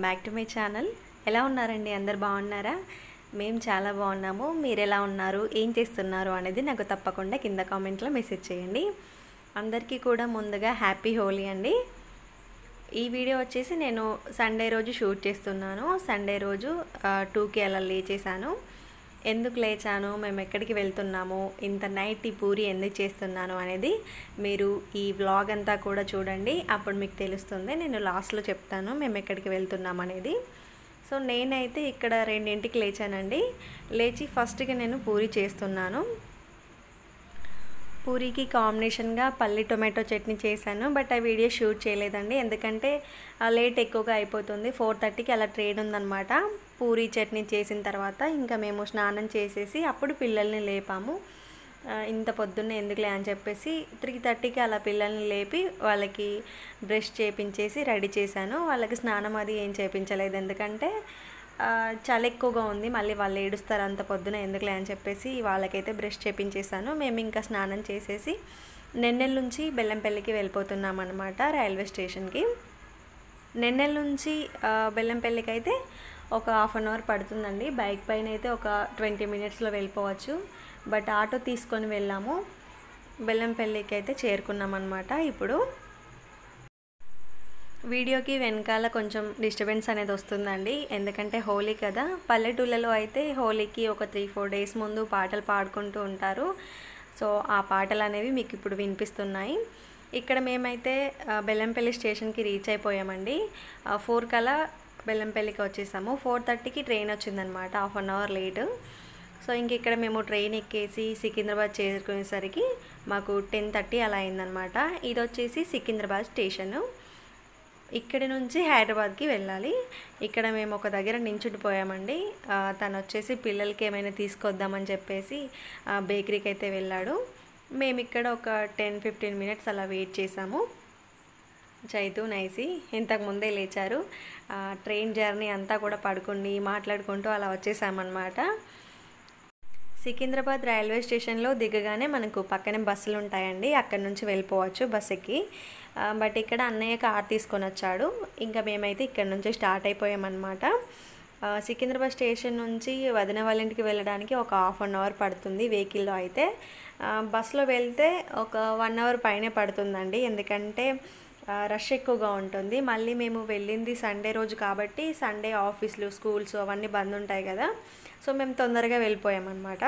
Back to my channel ఎలా ఉన్నారండి అందరు బాగున్నారా మేము చాలా బాగున్నాము మీరు ఎలా ఉన్నారు ఏం చేస్తున్నారు అనేది నాకు తప్పకుండా కింద కామెంట్లో మెసేజ్ చేయండి అందరికీ కూడా ముందుగా హ్యాపీ హోలీ అండి ఈ వీడియో వచ్చేసి నేను సండే రోజు షూట్ చేస్తున్నాను సండే రోజు టూకి అలా లేచేసాను ఎందుకు లేచాను మేము ఎక్కడికి వెళ్తున్నాము ఇంత నైట్ ఈ పూరి ఎందుకు చేస్తున్నాను అనేది మీరు ఈ వ్లాగ్ అంతా కూడా చూడండి అప్పుడు మీకు తెలుస్తుంది నేను లాస్ట్లో చెప్తాను మేము ఎక్కడికి వెళ్తున్నాం అనేది సో నేనైతే ఇక్కడ రెండింటికి లేచానండి లేచి ఫస్ట్గా నేను పూరి చేస్తున్నాను పూరీకి కాంబినేషన్గా పల్లి టొమాటో చట్నీ చేశాను బట్ ఆ వీడియో షూట్ చేయలేదండి ఎందుకంటే లేట్ ఎక్కువగా అయిపోతుంది ఫోర్ థర్టీకి అలా ట్రైన్ ఉందన్నమాట పూరీ చట్నీ చేసిన తర్వాత ఇంకా మేము స్నానం చేసేసి అప్పుడు పిల్లల్ని లేపాము ఇంత పొద్దున్నే ఎందుకులే అని చెప్పేసి త్రీ థర్టీకి అలా పిల్లల్ని లేపి వాళ్ళకి బ్రష్ చేపించేసి రెడీ చేశాను వాళ్ళకి స్నానం అది ఏం చేపించలేదు ఎందుకంటే చాలా ఎక్కువగా ఉంది మళ్ళీ వాళ్ళు ఏడుస్తారు అంత పొద్దున ఎందుకులే అని చెప్పేసి వాళ్ళకైతే బ్రష్ చేపించేసాను మేము ఇంకా స్నానం చేసేసి నెన్నెల నుంచి బెల్లంపల్లికి వెళ్ళిపోతున్నాం అనమాట రైల్వే స్టేషన్కి నెన్నెల నుంచి బెల్లంపల్లికి అయితే ఒక హాఫ్ అన్ అవర్ పడుతుందండి బైక్ పైన అయితే ఒక ట్వంటీ మినిట్స్లో వెళ్ళిపోవచ్చు బట్ ఆటో తీసుకొని వెళ్ళాము బెల్లంపల్లికి అయితే చేరుకున్నాం అనమాట ఇప్పుడు వీడియోకి వెనకాల కొంచెం డిస్టర్బెన్స్ అనేది వస్తుందండి ఎందుకంటే హోలీ కదా పల్లెటూళ్ళలో అయితే హోలీకి ఒక త్రీ ఫోర్ డేస్ ముందు పాటలు పాడుకుంటూ ఉంటారు సో ఆ పాటలు అనేవి మీకు ఇప్పుడు వినిపిస్తున్నాయి ఇక్కడ మేమైతే బెల్లంపల్లి స్టేషన్కి రీచ్ అయిపోయామండి ఫోర్ కలా బెల్లంపల్లికి వచ్చేసాము ఫోర్ థర్టీకి ట్రైన్ వచ్చిందనమాట half an hour late so ఇంక ఇక్కడ మేము ట్రైన్ ఎక్కేసి సికింద్రాబాద్ చేరుకునేసరికి మాకు టెన్ థర్టీ అలా అయిందనమాట ఇది వచ్చేసి సికింద్రాబాద్ స్టేషను ఇక్కడి నుంచి హైదరాబాద్కి వెళ్ళాలి ఇక్కడ మేము ఒక దగ్గర నించుండిపోయామండి తను వచ్చేసి పిల్లలకి ఏమైనా తీసుకొద్దామని చెప్పేసి బేకరీకి అయితే వెళ్ళాడు మేము ఇక్కడ ఒక టెన్ ఫిఫ్టీన్ మినిట్స్ అలా వెయిట్ చేసాము చైతు నైసి ఇంతకు ముందే లేచారు ట్రైన్ జర్నీ అంతా కూడా పడుకుని మాట్లాడుకుంటూ అలా వచ్చేసామన్నమాట సికింద్రాబాద్ రైల్వే స్టేషన్లో దిగగానే మనకు పక్కనే బస్సులు ఉంటాయండి అక్కడ నుంచి వెళ్ళిపోవచ్చు బస్సుకి బట్ ఇక్కడ అన్నయ్య కార్ తీసుకొని వచ్చాడు ఇంకా మేమైతే ఇక్కడ నుంచి స్టార్ట్ అయిపోయామన్నమాట సికింద్రాబాద్ స్టేషన్ నుంచి వదిన వాళ్ళ ఇంటికి వెళ్ళడానికి ఒక హాఫ్ అన్ అవర్ పడుతుంది వెహికల్లో అయితే బస్సులో వెళ్తే ఒక వన్ అవర్ పైనే పడుతుందండి ఎందుకంటే రష్ ఎక్కువగా ఉంటుంది మళ్ళీ మేము వెళ్ళింది సండే రోజు కాబట్టి సండే ఆఫీసులు స్కూల్స్ అవన్నీ బంద్ ఉంటాయి కదా సో మేము తొందరగా వెళ్ళిపోయామన్నమాట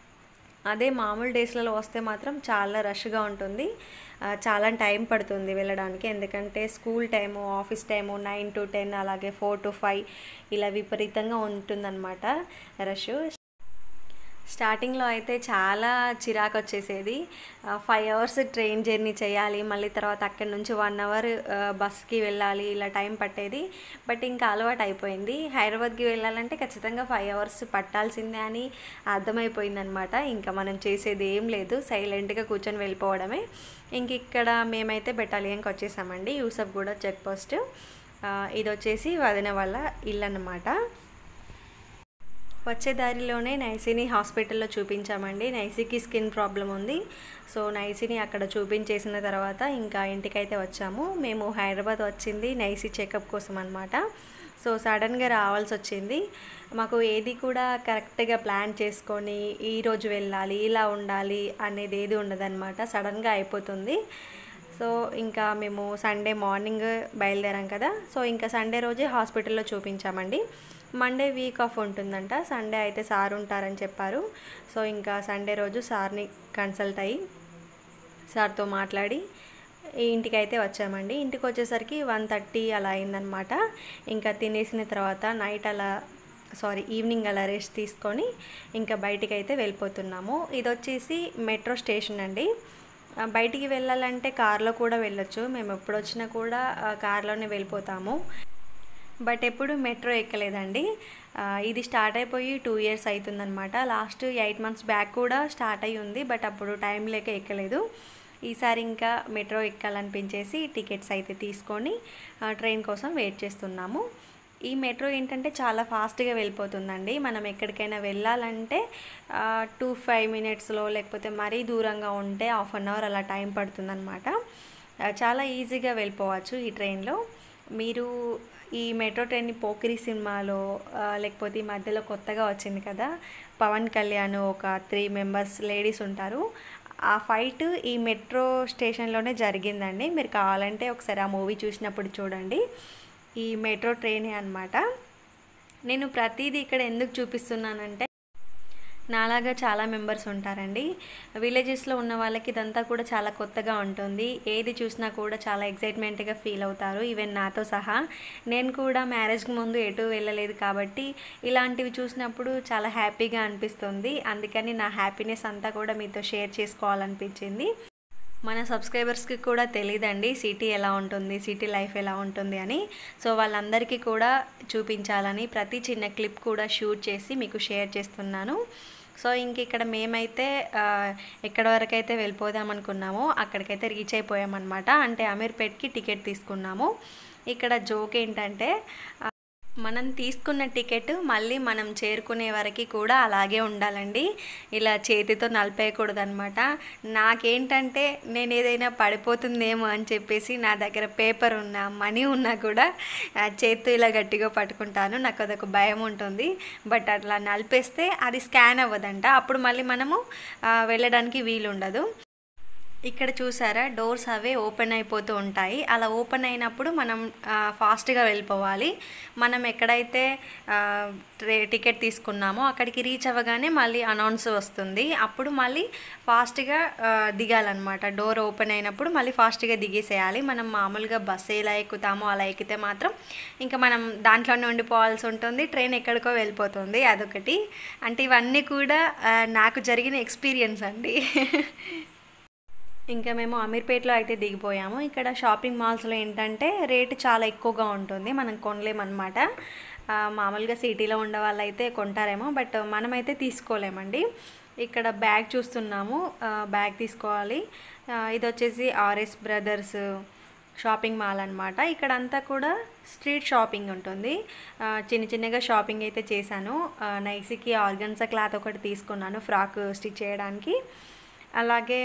అదే మామూలు డేస్లలో వస్తే మాత్రం చాలా రష్గా ఉంటుంది చాలా టైం పడుతుంది వెళ్ళడానికి ఎందుకంటే school time office time nine to ten అలాగే ఫోర్ టు ఫైవ్ ఇలా విపరీతంగా ఉంటుందన్నమాట రష్ స్టార్టింగ్లో అయితే చాలా చిరాకు వచ్చేసేది ఫైవ్ అవర్స్ ట్రైన్ జర్నీ చేయాలి మళ్ళీ తర్వాత అక్కడి నుంచి వన్ అవర్ బస్కి వెళ్ళాలి ఇలా టైం పట్టేది బట్ ఇంకా అలవాటు అయిపోయింది హైదరాబాద్కి వెళ్ళాలంటే ఖచ్చితంగా ఫైవ్ అవర్స్ పట్టాల్సిందే అని అర్థమైపోయిందనమాట ఇంకా మనం చేసేది ఏం లేదు సైలెంట్గా కూర్చొని వెళ్ళిపోవడమే ఇంక ఇక్కడ మేమైతే బెటాలియన్కి వచ్చేసామండి యూసఫ్ కూడా చెక్ పోస్ట్ ఇది వచ్చేసి వదిన వాళ్ళ ఇల్లు అన్నమాట వచ్చే దారిలోనే నైసీని హాస్పిటల్లో చూపించామండి నైసీకి స్కిన్ ప్రాబ్లం ఉంది సో నైసీని అక్కడ చూపించేసిన తర్వాత ఇంకా ఇంటికైతే వచ్చాము మేము హైదరాబాద్ వచ్చింది నైసీ చెకప్ కోసం అనమాట సో సడన్గా రావాల్సి వచ్చింది మాకు ఏది కూడా కరెక్ట్గా ప్లాన్ చేసుకొని ఈరోజు వెళ్ళాలి ఇలా ఉండాలి అనేది ఏది ఉండదన్నమాట సడన్గా అయిపోతుంది సో ఇంకా మేము సండే మార్నింగ్ బయలుదేరాం కదా సో ఇంకా సండే రోజే హాస్పిటల్లో చూపించామండి మండే వీక్ ఆఫ్ ఉంటుందంట సండే అయితే సార్ ఉంటారని చెప్పారు సో ఇంకా సండే రోజు సార్ని కన్సల్ట్ అయ్యి సార్తో మాట్లాడి ఇంటికి అయితే వచ్చామండి ఇంటికి వచ్చేసరికి వన్ థర్టీ అలా అయిందనమాట ఇంకా తినేసిన తర్వాత నైట్ అలా సారీ ఈవినింగ్ అలా రెస్ట్ తీసుకొని ఇంకా బయటికి అయితే వెళ్ళిపోతున్నాము ఇది వచ్చేసి మెట్రో స్టేషన్ అండి బయటికి వెళ్ళాలంటే కార్లో కూడా వెళ్ళొచ్చు మేము ఎప్పుడు వచ్చినా కూడా కార్లోనే వెళ్ళిపోతాము బట్ ఎప్పుడు మెట్రో ఎక్కలేదండి ఇది స్టార్ట్ అయిపోయి టూ ఇయర్స్ అవుతుందనమాట లాస్ట్ ఎయిట్ మంత్స్ బ్యాక్ కూడా స్టార్ట్ అయ్యి ఉంది బట్ అప్పుడు టైం లేక ఎక్కలేదు ఈసారి ఇంకా మెట్రో ఎక్కాలనిపించేసి టికెట్స్ అయితే తీసుకొని ట్రైన్ కోసం వెయిట్ చేస్తున్నాము ఈ మెట్రో ఏంటంటే చాలా ఫాస్ట్గా వెళ్ళిపోతుందండి మనం ఎక్కడికైనా వెళ్ళాలంటే టూ ఫైవ్ మినిట్స్లో లేకపోతే మరీ దూరంగా ఉంటే హాఫ్ అన్ అవర్ అలా టైం పడుతుందన్నమాట చాలా ఈజీగా వెళ్ళిపోవచ్చు ఈ ట్రైన్లో మీరు ఈ మెట్రో ట్రైన్ పోకిరి సినిమాలో ఆ, లేకపోతే ఈ మధ్యలో కొత్తగా వచ్చింది కదా పవన్ కళ్యాణ్ ఒక త్రీ మెంబర్స్ లేడీస్ ఉంటారు ఆ ఫైట్ ఈ మెట్రో స్టేషన్లోనే జరిగిందండి మీరు కావాలంటే ఒకసారి ఆ మూవీ చూసినప్పుడు చూడండి ఈ మెట్రో ట్రైనే అనమాట నేను ప్రతిదీ ఇక్కడ ఎందుకు చూపిస్తున్నానంటే నాలాగా చాలా మెంబర్స్ ఉంటారండి విలేజెస్లో ఉన్న వాళ్ళకి ఇదంతా కూడా చాలా కొత్తగా ఉంటుంది ఏది చూసినా కూడా చాలా ఎగ్జైట్మెంట్గా ఫీల్ అవుతారు ఈవెన్ నాతో సహా నేను కూడా మ్యారేజ్కి ముందు ఎటు వెళ్ళలేదు కాబట్టి ఇలాంటివి చూసినప్పుడు చాలా హ్యాపీగా అనిపిస్తుంది అందుకని నా హ్యాపీనెస్ అంతా కూడా మీతో షేర్ చేసుకోవాలనిపించింది మన సబ్స్క్రైబర్స్కి కూడా తెలియదండి సిటీ ఎలా ఉంటుంది సిటీ లైఫ్ ఎలా ఉంటుంది అని సో వాళ్ళందరికీ కూడా చూపించాలని ప్రతి చిన్న క్లిప్ కూడా షూట్ చేసి మీకు షేర్ చేస్తున్నాను సో ఇంక ఇక్కడ మేమైతే ఆ, ఎక్కడి వరకు అయితే వెళ్ళిపోదాం అనుకున్నామో అక్కడికైతే రీచ్ అయిపోయామన్నమాట అంటే అమీర్పేట్కి టికెట్ తీసుకున్నాము ఇక్కడ జోక్ ఏంటంటే ఆ, మనం తీసుకున్న టికెట్ మళ్ళీ మనం చేరుకునే వరకు కూడా అలాగే ఉండాలండి ఇలా చేతితో నలిపేయకూడదు అనమాట నాకేంటంటే నేను ఏదైనా పడిపోతుందేమో అని చెప్పేసి నా దగ్గర పేపర్ ఉన్నా మనీ ఉన్నా కూడా ఆ, చేత్తో ఇలా గట్టిగా పట్టుకుంటాను నాకు అదొక భయం ఉంటుంది బట్ అట్లా నలిపేస్తే అది స్కాన్ అవ్వదంట అప్పుడు మళ్ళీ మనము ఆ, వెళ్ళడానికి వీలు ఉండదు ఇక్కడ చూసారా డోర్స్ అవే ఓపెన్ అయిపోతూ ఉంటాయి అలా ఓపెన్ అయినప్పుడు మనం ఆ, ఫాస్ట్గా వెళ్ళిపోవాలి మనం ఎక్కడైతే ఆ, ట్రే- టికెట్ తీసుకున్నామో అక్కడికి రీచ్ అవ్వగానే మళ్ళీ అనౌన్స్ వస్తుంది అప్పుడు మళ్ళీ ఫాస్ట్గా ఆ, దిగాలన్నమాట డోర్ ఓపెన్ అయినప్పుడు మళ్ళీ ఫాస్ట్గా దిగేసేయాలి మనం మామూలుగా బస్సు ఎలా ఎక్కుతామో అలా ఎక్కితే మాత్రం ఇంకా మనం దాంట్లోనే ఉండిపోవాల్సి ఉంటుంది ట్రైన్ ఎక్కడికో వెళ్ళిపోతుంది అదొకటి అంటే ఇవన్నీ కూడా ఆ, నాకు జరిగిన ఎక్స్పీరియన్స్ అండి ఇంకా మేము అమీర్పేట్లో అయితే దిగిపోయాము ఇక్కడ షాపింగ్ మాల్స్లో ఏంటంటే రేటు చాలా ఎక్కువగా ఉంటుంది మనం కొనలేమన్నమాట ఆ, మామూలుగా సిటీలో ఉండే వాళ్ళు అయితే కొంటారేమో బట్ మనమైతే తీసుకోలేమండి ఇక్కడ బ్యాగ్ చూస్తున్నాము ఆ, బ్యాగ్ తీసుకోవాలి ఆ, ఇది వచ్చేసి ఆర్ఎస్ బ్రదర్స్ షాపింగ్ మాల్ అనమాట ఇక్కడ అంతా కూడా స్ట్రీట్ షాపింగ్ ఉంటుంది ఆ, చిన్న చిన్నగా షాపింగ్ అయితే చేశాను ఆ, నైసికి ఆర్గన్సా క్లాత్ ఒకటి తీసుకున్నాను ఫ్రాక్ స్టిచ్ చేయడానికి అలాగే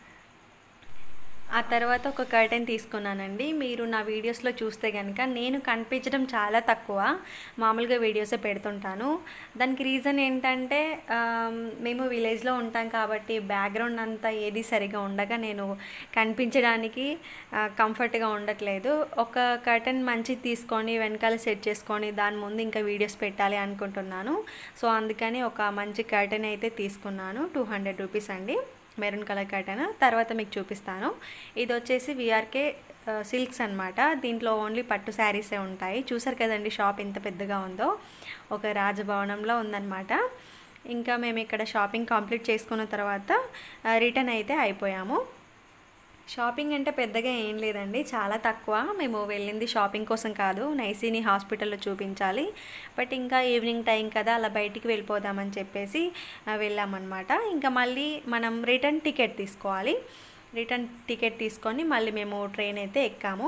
ఆ తర్వాత ఒక కర్టెన్ తీసుకున్నానండి మీరు నా వీడియోస్లో చూస్తే కనుక నేను కనిపించడం చాలా తక్కువ మామూలుగా వీడియోసే పెడుతుంటాను దానికి రీజన్ ఏంటంటే ఆమ్, మేము విలేజ్లో ఉంటాం కాబట్టి బ్యాక్గ్రౌండ్ అంతా ఏది సరిగా ఉండగా నేను కనిపించడానికి కంఫర్ట్గా ఉండట్లేదు ఒక కర్టెన్ మంచిది తీసుకొని వెనకాల సెట్ చేసుకొని దాని ముందు ఇంకా వీడియోస్ పెట్టాలి అనుకుంటున్నాను సో అందుకని ఒక మంచి కర్టెన్ అయితే తీసుకున్నాను టూ హండ్రెడ్ రూపీస్ అండి మెరూన్ కలర్ కర్టన్ తర్వాత మీకు చూపిస్తాను ఇది వచ్చేసి విఆర్కే సిల్క్స్ అనమాట దీంట్లో ఓన్లీ పట్టు శారీసే ఉంటాయి చూసారు కదండి షాప్ ఎంత పెద్దగా ఉందో ఒక రాజభవనంలో ఉందన్నమాట ఇంకా మేము ఇక్కడ షాపింగ్ కంప్లీట్ చేసుకున్న తర్వాత రిటర్న్ అయితే అయిపోయాము షాపింగ్ అంటే పెద్దగా ఏం లేదండి చాలా తక్కువ మేము వెళ్ళింది షాపింగ్ కోసం కాదు నైసీని హాస్పిటల్లో చూపించాలి బట్ ఇంకా ఈవినింగ్ టైం కదా అలా బయటికి వెళ్ళిపోదామని చెప్పేసి ఆ, వెళ్ళామన్నమాట ఇంకా మళ్ళీ మనం రిటర్న్ టికెట్ తీసుకోవాలి రిటర్న్ టికెట్ తీసుకొని మళ్ళీ మేము ట్రైన్ అయితే ఎక్కాము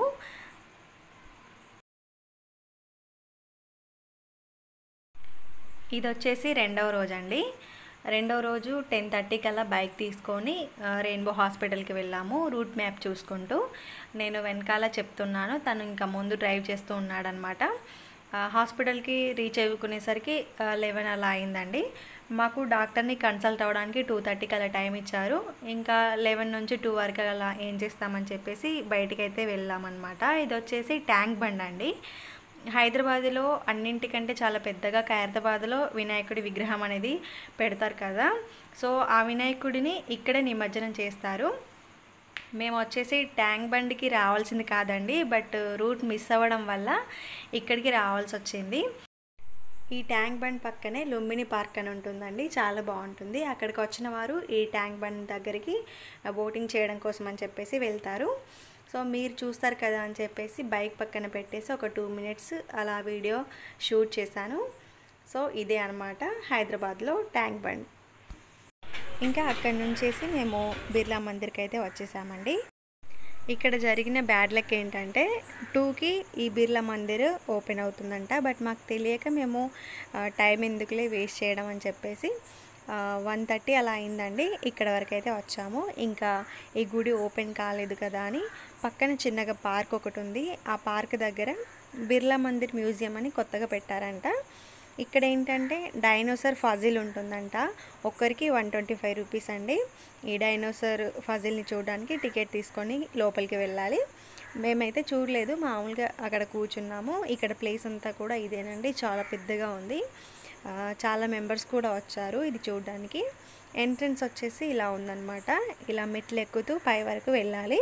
ఇది వచ్చేసి రెండవ రోజు అండి రెండవ రోజు టెన్ థర్టీ కల్లా బైక్ తీసుకొని ఆ, రెయిన్బో హాస్పిటల్కి వెళ్ళాము రూట్ మ్యాప్ చూసుకుంటూ నేను వెనకాల చెప్తున్నాను తను ఇంకా ముందు డ్రైవ్ చేస్తూ ఉన్నాడనమాట ఆ, హాస్పిటల్కి రీచ్ అవ్వుకునేసరికి లెవెన్ అలా అయిందండి మాకు డాక్టర్ని కన్సల్ట్ అవ్వడానికి టూ థర్టీకి అలా టైం ఇచ్చారు ఇంకా లెవెన్ నుంచి టూ వరకు అలా ఏం చేస్తామని చెప్పేసి బయటికి అయితే వెళ్ళామన్నమాట ఇది వచ్చేసి ట్యాంక్ బండ్ అండి హైదరాబాద్లో అన్నింటికంటే చాలా పెద్దగా ఖైరతాబాద్లో వినాయకుడి విగ్రహం అనేది పెడతారు కదా సో ఆ వినాయకుడిని ఇక్కడే నిమజ్జనం చేస్తారు మేము వచ్చేసి ట్యాంక్ బండికి రావాల్సింది కాదండి బట్ రూట్ మిస్ అవ్వడం వల్ల ఇక్కడికి రావాల్సి వచ్చింది ఈ ట్యాంక్ బండ్ పక్కనే లుంబిని పార్క్ అని ఉంటుందండి చాలా బాగుంటుంది అక్కడికి వచ్చిన వారు ఈ ట్యాంక్ బండ్ దగ్గరికి బోటింగ్ చేయడం కోసం అని చెప్పేసి వెళ్తారు సో మీరు చూస్తారు కదా అని చెప్పేసి బైక్ పక్కన పెట్టేసి ఒక టూ మినిట్స్ అలా వీడియో షూట్ చేశాను సో ఇదే అనమాట హైదరాబాద్లో ట్యాంక్ బండ్ ఇంకా అక్కడి నుంచేసి మేము బిర్లా మందిర్కి అయితే వచ్చేసామండి ఇక్కడ జరిగిన బ్యాడ్ లక్ ఏంటంటే టూకి ఈ బిర్లా మందిర్ ఓపెన్ అవుతుందంట బట్ మాకు తెలియక మేము ఆ, టైం ఎందుకులే వేస్ట్ చేయడం అని చెప్పేసి వన్ థర్టీ అలా అయిందండి ఇక్కడ వరకు అయితే వచ్చాము ఇంకా ఈ గుడి ఓపెన్ కాలేదు కదా అని పక్కన చిన్నగా పార్క్ ఒకటి ఉంది ఆ పార్క్ దగ్గర బిర్లా మందిర్ మ్యూజియం అని కొత్తగా పెట్టారంట ఇక్కడ ఏంటంటే డైనోసార్ ఫజిల్ ఉంటుందంట ఒక్కరికి వన్ ట్వంటీ ఫైవ్ రూపీస్ అండి ఈ డైనోసార్ ఫజిల్ని చూడడానికి టికెట్ తీసుకొని లోపలికి వెళ్ళాలి మేమైతే చూడలేదు మామూలుగా అక్కడ కూర్చున్నాము ఇక్కడ ప్లేస్ అంతా కూడా ఇదేనండి చాలా పెద్దగా ఉంది ఆ, చాలా మెంబర్స్ కూడా వచ్చారు ఇది చూడడానికి ఎంట్రన్స్ వచ్చేసి ఇలా ఉందన్నమాట ఇలా మెట్లు ఎక్కుతూ పై వరకు వెళ్ళాలి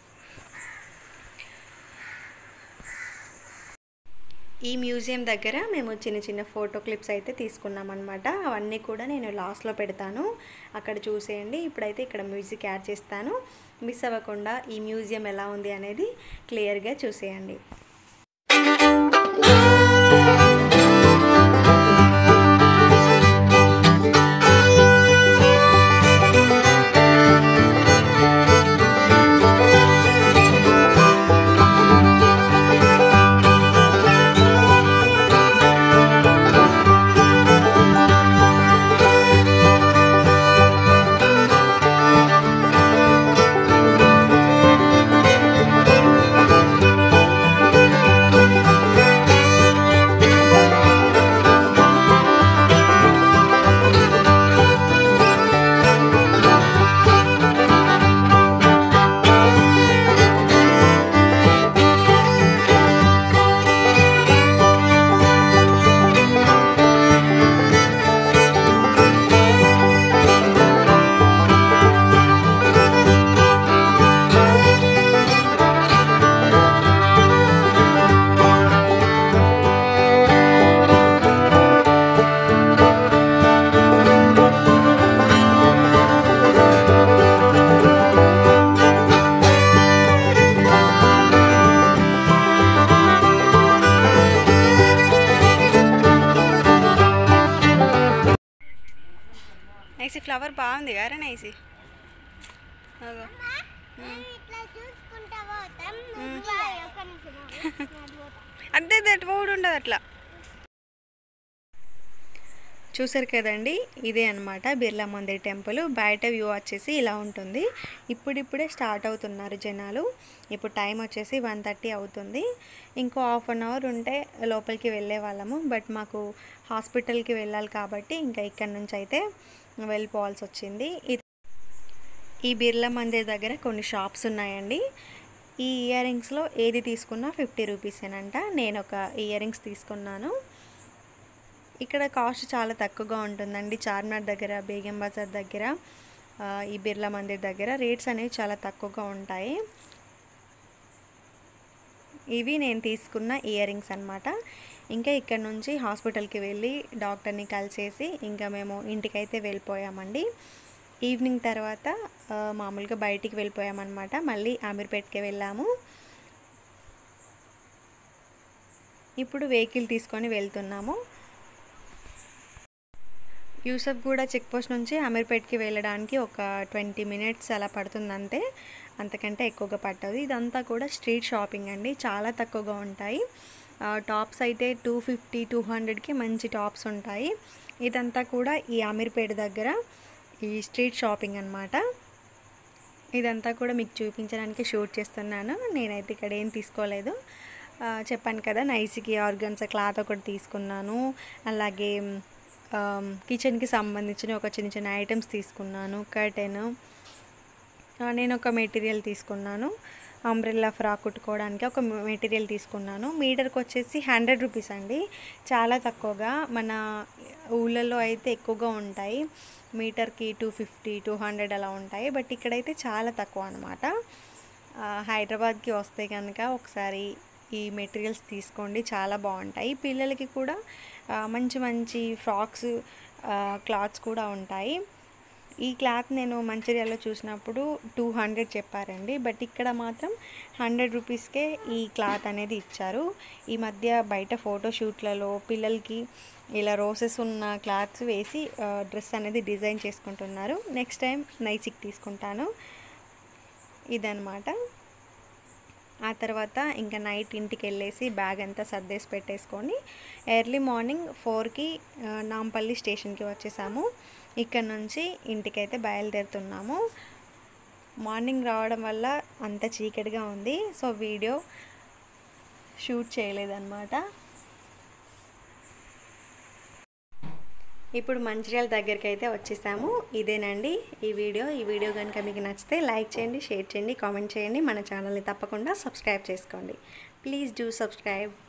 ఈ మ్యూజియం దగ్గర మేము చిన్న చిన్న ఫోటో క్లిప్స్ అయితే తీసుకున్నాం అనమాట అవన్నీ కూడా నేను లాస్ట్లో పెడతాను అక్కడ చూసేయండి ఇప్పుడైతే ఇక్కడ మ్యూజిక్ యాడ్ చేస్తాను మిస్ అవ్వకుండా ఈ మ్యూజియం ఎలా ఉంది అనేది క్లియర్గా చూసేయండి నైసి ఫ్లవర్ బాగుంది కదా నైసి అగో. ఉమ్. ఇట్లా చూసుకుంటా పోతాం ఇట్లా ఒక నిమిషం ఆగు. అంతే దట్ పోడు ఉండదు అట్లా చూసారు కదండి ఇదే అనమాట బిర్లా మందిర్ టెంపుల్ బయట వ్యూ వచ్చేసి ఇలా ఉంటుంది ఇప్పుడిప్పుడే స్టార్ట్ అవుతున్నారు జనాలు ఇప్పుడు టైం వచ్చేసి వన్ థర్టీ అవుతుంది ఇంకో హాఫ్ అన్ అవర్ ఉంటే లోపలికి వెళ్ళే వాళ్ళము బట్ మాకు హాస్పిటల్కి వెళ్ళాలి కాబట్టి ఇంకా ఇక్కడ నుంచి అయితే వెళ్ళిపోవాల్సి వచ్చింది ఇది ఈ బిర్లా మందిర్ దగ్గర కొన్ని షాప్స్ ఉన్నాయండి ఈ ఇయర్ రింగ్స్లో ఏది తీసుకున్నా ఫిఫ్టీ రూపీసేనంట నేను ఒక ఇయర్ రింగ్స్ తీసుకున్నాను ఇక్కడ కాస్ట్ చాలా తక్కువగా ఉంటుందండి చార్మినార్ దగ్గర బేగం బజార్ దగ్గర ఆ, ఈ బిర్లా మందిర్ దగ్గర రేట్స్ అనేవి చాలా తక్కువగా ఉంటాయి ఇవి నేను తీసుకున్న ఇయర్ రింగ్స్ అనమాట ఇంకా ఇక్కడ నుంచి హాస్పిటల్కి వెళ్ళి డాక్టర్ని కలిసేసి ఇంకా మేము ఇంటికైతే వెళ్ళిపోయామండి ఈవినింగ్ తర్వాత ఆ, మామూలుగా బయటికి వెళ్ళిపోయామన్నమాట మళ్ళీ అమీర్పేట్కి వెళ్ళాము ఇప్పుడు వెహికల్ తీసుకొని వెళ్తున్నాము యూసఫ్ కూడా చెక్ పోస్ట్ నుంచి అమీర్పేట్కి వెళ్ళడానికి ఒక ట్వంటీ మినిట్స్ అలా పడుతుంది అంతే అంతకంటే ఎక్కువగా పట్టదు ఇదంతా కూడా స్ట్రీట్ షాపింగ్ అండి చాలా తక్కువగా ఉంటాయి ఆ, టాప్స్ అయితే టూ ఫిఫ్టీ టూ హండ్రెడ్కి మంచి టాప్స్ ఉంటాయి ఇదంతా కూడా ఈ అమీర్పేట దగ్గర ఈ స్ట్రీట్ షాపింగ్ అనమాట ఇదంతా కూడా మీకు చూపించడానికి షూట్ చేస్తున్నాను నేనైతే ఇక్కడ ఏం తీసుకోలేదు ఆ, చెప్పాను కదా నైస్కి ఆర్గన్స్ క్లాత్ ఒకటి తీసుకున్నాను అలాగే ఆమ్, కిచెన్కి సంబంధించిన ఒక చిన్న చిన్న ఐటమ్స్ తీసుకున్నాను కర్టెన్ నేను ఒక మెటీరియల్ తీసుకున్నాను అంబ్రెల్లా ఫ్రాక్ కుట్టుకోవడానికి ఒక మెటీరియల్ తీసుకున్నాను మీటర్కి వచ్చేసి హండ్రెడ్ రూపీస్ అండి చాలా తక్కువగా మన ఊళ్ళల్లో అయితే ఎక్కువగా ఉంటాయి మీటర్కి టూ ఫిఫ్టీ టూ హండ్రెడ్ అలా ఉంటాయి బట్ ఇక్కడైతే చాలా తక్కువ అనమాట హైదరాబాద్కి వస్తే కనుక ఒకసారి ఈ మెటీరియల్స్ తీసుకోండి చాలా బాగుంటాయి పిల్లలకి కూడా ఆ, మంచి మంచి ఫ్రాక్స్ క్లాత్స్ కూడా ఉంటాయి ఈ క్లాత్ నేను మంచిర్యాలలో చూసినప్పుడు టూ హండ్రెడ్ చెప్పారండి బట్ ఇక్కడ మాత్రం హండ్రెడ్ రూపీస్కే ఈ క్లాత్ అనేది ఇచ్చారు ఈ మధ్య బయట ఫోటోషూట్లలో పిల్లలకి ఇలా రోసెస్ ఉన్న క్లాత్స్ వేసి డ్రెస్ అనేది డిజైన్ చేసుకుంటున్నారు నెక్స్ట్ టైం నైసిక్ తీసుకుంటాను ఇదనమాట ఆ తర్వాత ఇంకా నైట్ ఇంటికి వెళ్ళేసి బ్యాగ్ అంతా సర్దేసి పెట్టేసుకొని ఎర్లీ మార్నింగ్ ఫోర్కి నాంపల్లి స్టేషన్కి వచ్చేసాము ఇక్కడ నుంచి ఇంటికైతే బయలుదేరుతున్నాము మార్నింగ్ రావడం వల్ల అంత చీకటిగా ఉంది సో వీడియో షూట్ చేయలేదన్నమాట ఇప్పుడు మంచిర్యాల దగ్గరికి అయితే వచ్చేసాము ఇదేనండి ఈ వీడియో ఈ వీడియో కనుక మీకు నచ్చితే లైక్ చేయండి షేర్ చేయండి కామెంట్ చేయండి మన ఛానల్ని తప్పకుండా సబ్స్క్రైబ్ చేసుకోండి ప్లీజ్ డూ సబ్స్క్రైబ్